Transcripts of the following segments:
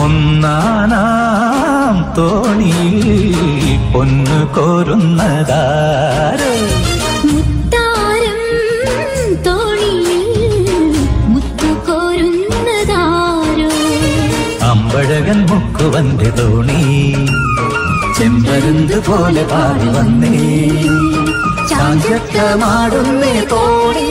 ഒന്നാനാം തോണിയിൽ പൊന്നു കോരുന്നതാരോ മുത്താരം തോണിയിൽ മുത്തുകോരുന്നതാരോ അമ്പഴകൻ മുക്കുവന്റെ തോണി ചെമ്പരുന്ത് പോലെ പാടി വന്നേ ചാഞ്ചക്കമാടുന്നേ തോണി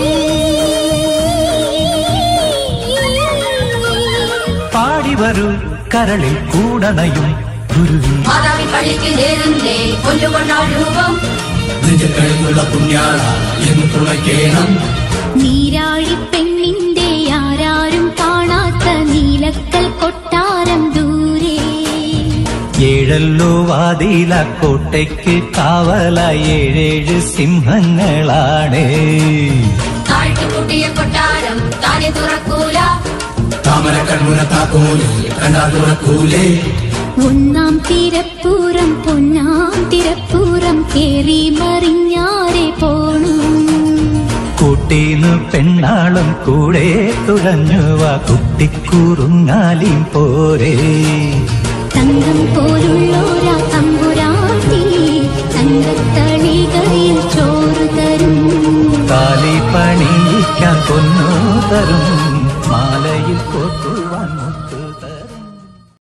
പാടി വരൂ കരളിൽ കൂടണയും ഗുരുവി മാതാവിൻ പള്ളിക്ക് നേരുന്നേ കൊല്ലുകൊണ്ടാൾ രൂപം നെഞ്ചക്കഴിഞ്ഞുള്ള പുണ്യാള എന്ന് തുണയ്ക്കേണം നീരാഴി പെണ്ണിന്റെ ആരാരും കാണാത്ത നീലക്കൽ കൊട്ടാരം ദൂരെ ഏഴല്ലോ വാതില കോട്ടയ്ക്ക് കാവല ഏഴേഴ് സിംഹങ്ങളാണ് താഴ്ത്തി പൂട്ടിയ കൊട്ടാരം താനെ തുറക്കൂല താമര കൺമുന താക്കോല് കണ്ടാ തുറക്കൂലേ ഒന്നാം തിരപ്പൂരം പൊന്നാം തിരപ്പൂരം കേറി മറിഞ്ഞാരെ പോണു കൂട്ടീന്നു പെണ്ണാളും കൂടെ തുഴഞ്ഞുവ കുട്ടിക്കൂറുങ്ങാലിയും പോരേ തങ്കം പോലുള്ളോരാ തമ്പുരാട്ടി തങ്കത്തളികയിൽ ചോറ് തരും കാലി പണിയിക്കാൻ പൊന്നു തരും മാലയിൽ കൊട്ട